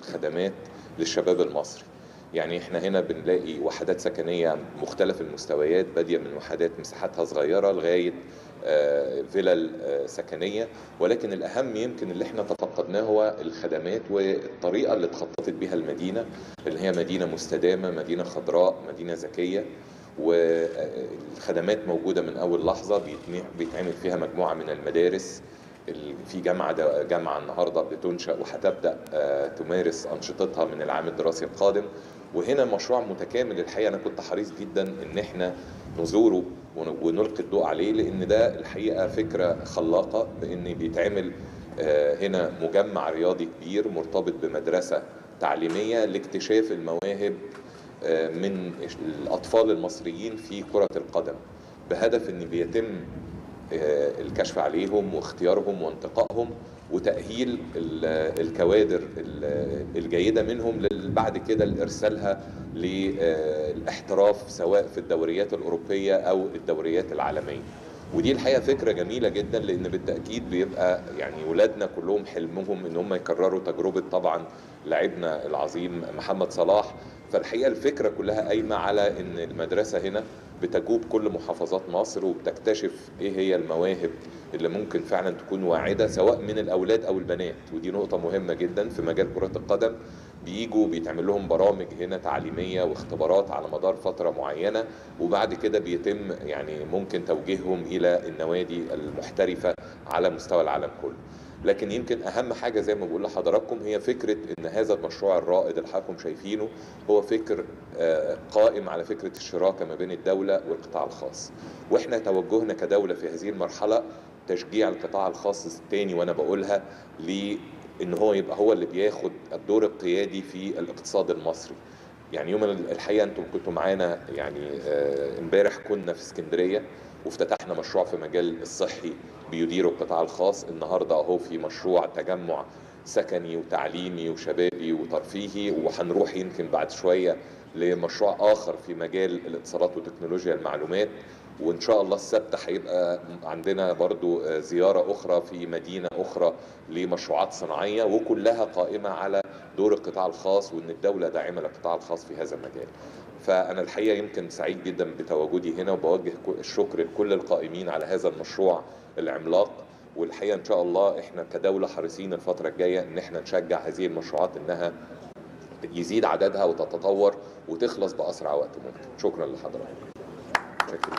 خدمات للشباب المصري يعني احنا هنا بنلاقي وحدات سكنيه مختلف المستويات باديه من وحدات مساحتها صغيره لغايه آه، فلل آه، سكنيه ولكن الاهم يمكن اللي احنا تفقدناه هو الخدمات والطريقه اللي اتخططت بها المدينه اللي هي مدينه مستدامه مدينه خضراء مدينه ذكيه والخدمات موجوده من اول لحظه بيتم- بيتعمل فيها مجموعه من المدارس ال- في جامعه ده- جامعه النهارده بتنشا وهتبدا آه، تمارس انشطتها من العام الدراسي القادم وهنا مشروع متكامل الحقيقه انا كنت حريص جدا ان احنا نزوره ون- ونلقي الضوء عليه لان ده الحقيقه فكره خلاقه بان بيتعمل آه، هنا مجمع رياضي كبير مرتبط بمدرسه تعليميه لاكتشاف المواهب آه، من الاطفال المصريين في كره القدم بهدف ان بيتم آه، الكشف عليهم واختيارهم وانتقائهم وتأهيل ال- الكوادر ال- الجيدة منهم لل- بعد كده لإرسالها للاحتراف سواء في الدوريات الأوروبية أو الدوريات العالمية ودي الحقيقة فكرة جميلة جدا لأن بالتأكيد بيبقى يعني ولادنا كلهم حلمهم إن هم يكرروا تجربة طبعا لاعبنا العظيم محمد صلاح فالحقيقة الفكرة كلها قايمة على إن المدرسة هنا بتجوب كل محافظات مصر وبتكتشف ايه هي المواهب اللي ممكن فعلا تكون واعده سواء من الاولاد او البنات ودي نقطه مهمه جدا في مجال كره القدم بيجوا بيتعمل لهم برامج هنا تعليميه واختبارات على مدار فتره معينه وبعد كده بيتم يعني ممكن توجيههم الى النوادي المحترفه على مستوى العالم كله لكن يمكن اهم حاجه زي ما بقول لحضراتكم هي فكره ان هذا المشروع الرائد اللي حضراتكم شايفينه هو فكر آه، قائم على فكره الشراكه ما بين الدوله والقطاع الخاص واحنا توجهنا كدوله في هذه المرحله تشجيع القطاع الخاص تاني وانا بقولها لان هو يبقى هو اللي بياخد الدور القيادي في الاقتصاد المصري يعني يوم الحقيقه انتم كنتوا معانا يعني آه، امبارح كنا في اسكندريه وافتتحنا مشروع في مجال الصحي بيديره القطاع الخاص النهارده اهو في مشروع تجمع سكني وتعليمي وشبابي وترفيهي وهنروح يمكن بعد شويه لمشروع اخر في مجال الاتصالات وتكنولوجيا المعلومات وان شاء الله السبت هيبقى عندنا برضو آه، زياره اخرى في مدينه اخرى لمشروعات صناعيه وكلها قائمه على دور القطاع الخاص وان الدوله داعمه للقطاع الخاص في هذا المجال. فانا الحقيقه يمكن سعيد جدا بتواجدي هنا وبوجه كل- الشكر لكل القائمين على هذا المشروع العملاق والحقيقه ان شاء الله احنا كدوله حريصين الفتره الجايه ان احنا نشجع هذه المشروعات انها يزيد عددها وتتطور وتخلص باسرع وقت ممكن. شكرا لحضرتك. شكرا.